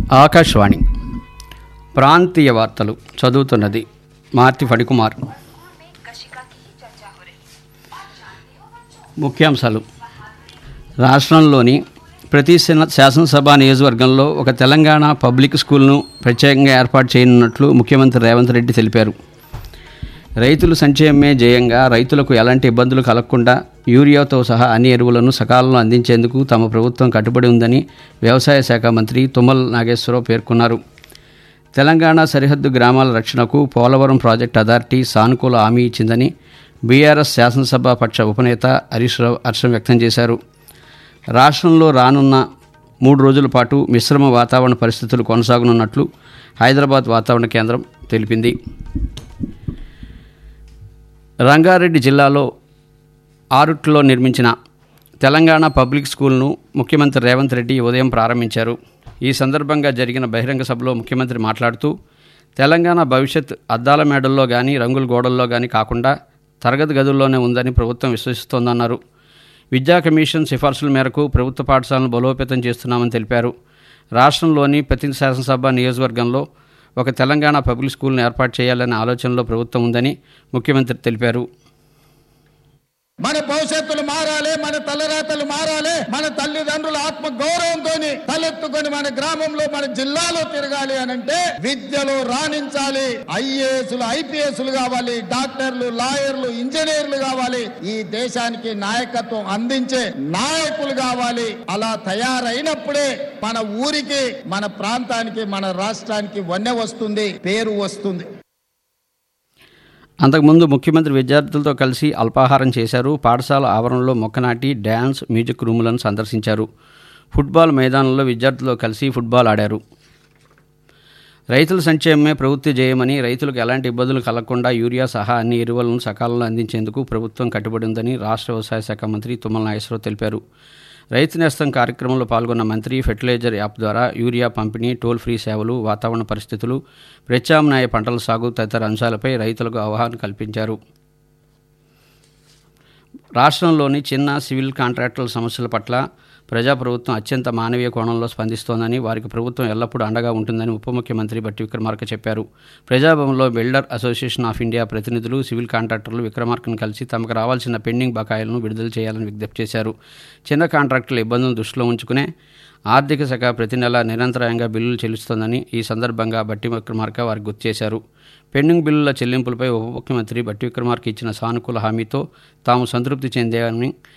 ఆకాశవాణి ప్రాంతీయ వార్తలు చదువుతున్నది మార్తి ఫణికుమార్ ముఖ్యాంశాలు రాష్ట్రంలోని ప్రతి శన- శాసనసభ నియోజకవర్గంలో ఒక తెలంగాణ పబ్లిక్ స్కూల్ను ప్రత్యేకంగా ఏర్పాటు చేయనున్నట్లు ముఖ్యమంత్రి రేవంత్ రెడ్డి తెలిపారు రైతులు సంక్షేమమే జయంగా రైతులకు ఎలాంటి ఇబ్బందులు కలగకుండా యూరియాతో సహా అన్ని ఎరువులను సకాలంలో అందించేందుకు తమ ప్రభుత్వం కట్టుబడి ఉందని వ్యవసాయ శాఖ మంత్రి తుమ్మల నాగేశ్వరరావు పేర్కొన్నారు తెలంగాణ సరిహద్దు గ్రామాల రక్షణకు పోలవరం ప్రాజెక్ట్ అథారిటీ సానుకూల హామీ ఇచ్చిందని బీఆర్ఎస్ శాసనసభ పక్ష ఉపనేత హరీష్ రావు హర్షం వ్యక్తం చేశారు రాష్ట్రంలో రానున్న మూడు రోజుల పాటు మిశ్రమ వాతావరణ పరిస్థితులు కొనసాగనున్నట్లు హైదరాబాద్ వాతావరణ కేంద్రం తెలిపింది రంగారెడ్డి జిల్లాలో ఆరుట్లో నిర్మించిన తెలంగాణ పబ్లిక్ స్కూల్ను ముఖ్యమంత్రి రేవంత్ రెడ్డి ఉదయం ప్రారంభించారు ఈ సందర్భంగా జరిగిన బహిరంగ సభలో ముఖ్యమంత్రి మాట్లాడుతూ తెలంగాణ భవిష్యత్ అద్దాల మేడల్లో కానీ రంగుల గోడల్లో కానీ కాకుండా తరగతి గదుల్లోనే ఉందని ప్రభుత్వం విశ్వసిస్తోందన్నారు విద్యా కమిషన్ సిఫార్సుల మేరకు ప్రభుత్వ పాఠశాలను బలోపేతం చేస్తున్నామని తెలిపారు రాష్ట్రంలోని ప్రతి శాసనసభ నియోజకవర్గంలో ఒక తెలంగాణ పబ్లిక్ స్కూల్ను ఏర్పాటు చేయాలనే ఆలోచనలో ప్రభుత్వం ఉందని ముఖ్యమంత్రి తెలిపారు మన భవిష్యత్తులు మారాలి మన తలరాతలు మారాలి మన తల్లిదండ్రుల ఆత్మ గౌరవంతో తలెత్తుకొని మన గ్రామంలో మన జిల్లాలో తిరగాలి అని అంటే విద్యలో రాణించాలి ఐఏఎస్లు ఐపీఎస్లు కావాలి డాక్టర్లు లాయర్లు ఇంజనీర్లు కావాలి ఈ దేశానికి నాయకత్వం అందించే నాయకులు కావాలి అలా తయారైనప్పుడే మన ఊరికి మన ప్రాంతానికి మన రాష్ట్రానికి వన్నె వస్తుంది పేరు వస్తుంది అంతకుముందు ముఖ్యమంత్రి విద్యార్థులతో కలిసి అల్పాహారం చేశారు పాఠశాల ఆవరణలో మొక్కనాటి డ్యాన్స్ మ్యూజిక్ రూములను సందర్శించారు ఫుట్బాల్ మైదానంలో విద్యార్థులతో కలిసి ఫుట్బాల్ ఆడారు రైతుల సంక్షేమమే ప్రభుత్వ జయమని రైతులకు ఎలాంటి ఇబ్బందులు కలగకుండా యూరియా సహా అన్ని ఎరువులను సకాలంలో అందించేందుకు ప్రభుత్వం కట్టుబడి ఉందని రాష్ట్ర వ్యవసాయ శాఖ మంత్రి తుమ్మల నాగేశ్వరరావు తెలిపారు రైతు నేస్తం కార్యక్రమంలో పాల్గొన్న మంత్రి ఫెర్టిలైజర్ యాప్ ద్వారా యూరియా పంపిణీ టోల్ ఫ్రీ సేవలు వాతావరణ పరిస్థితులు ప్రత్యామ్నాయ పంటల సాగు తదితర అంశాలపై రైతులకు అవగాహన కల్పించారు రాష్ట్రంలోని చిన్న సివిల్ కాంట్రాక్టర్ల సమస్యల పట్ల ప్రజాప్రభుత్వం అత్యంత మానవీయ కోణంలో స్పందిస్తోందని వారికి ప్రభుత్వం ఎల్లప్పుడూ అండగా ఉంటుందని ఉప ముఖ్యమంత్రి బట్టి విక్రమార్క చెప్పారు ప్రజాభవన్లో బిల్డర్ అసోసియేషన్ ఆఫ్ ఇండియా ప్రతినిధులు సివిల్ కాంట్రాక్టర్లు విక్రమార్కను కలిసి తమకు రావాల్సిన పెండింగ్ బకాయిలను విడుదల చేయాలని విజ్ఞప్తి చేశారు చిన్న కాంట్రాక్టుల ఇబ్బందులను దృష్టిలో ఉంచుకునే ఆర్థిక శాఖ ప్రతి నెల నిరంతరాయంగా బిల్లులు చెల్లిస్తోందని ఈ సందర్భంగా బట్టి విక్రమార్క వారికి గుర్తు చేశారు పెండింగ్ బిల్లుల చెల్లింపులపై ఉప ముఖ్యమంత్రి బట్టి విక్రమార్క ఇచ్చిన సానుకూల హామీతో తాము సంతృప్తి చెందామని